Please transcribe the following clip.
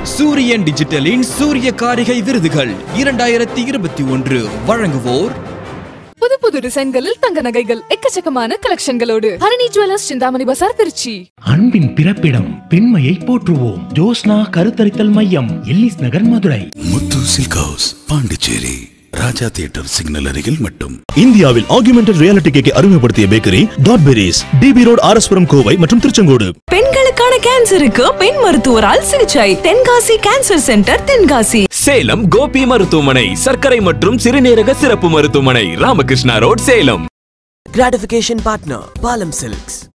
சூரியன் டிஜிட்டலின் சூரிய காரிகை விருதுகள் இரண்டாயிரத்தி இருபத்தி ஒன்று வழங்குவோர் புது புது டிசைன்களில் தங்க நகைகள் எக்கச்சக்கமான கலெக்ஷன்களோடு ஹரணி ஜுவல்லர்ஸ் சிந்தாமணி பசார் திருச்சி அன்பின் பிறப்பிடம் பெண்மையை போற்றுவோம் ஜோஸ்னா கருத்தரித்தல் மையம் Ellis Nagar Madurai Muthu silk house Pondicherry Raja theatre signal அருகில் மட்டும் இந்தியாவில் ஆகுமெண்டட் ரியாலிட்டி கேக்கை அறிமுகப்படுத்திய பேக்கரி டாட் பெரிஸ் டிபி ரோட் ஆர்எஸ்புரம் கோவை மற்றும் திருச்செங்கோடு பெண்களுக்கான கேன்சருக்கு பெண் மருத்துவரால் சிகிச்சை தென்காசி கேன்சர் சென்டர் தென்காசி சேலம் கோபி மருத்துவமனை சர்க்கரை மற்றும் சிறுநீரக சிறப்பு மருத்துவமனை Ramakrishna road Salem Gratification partner, Palam Silks.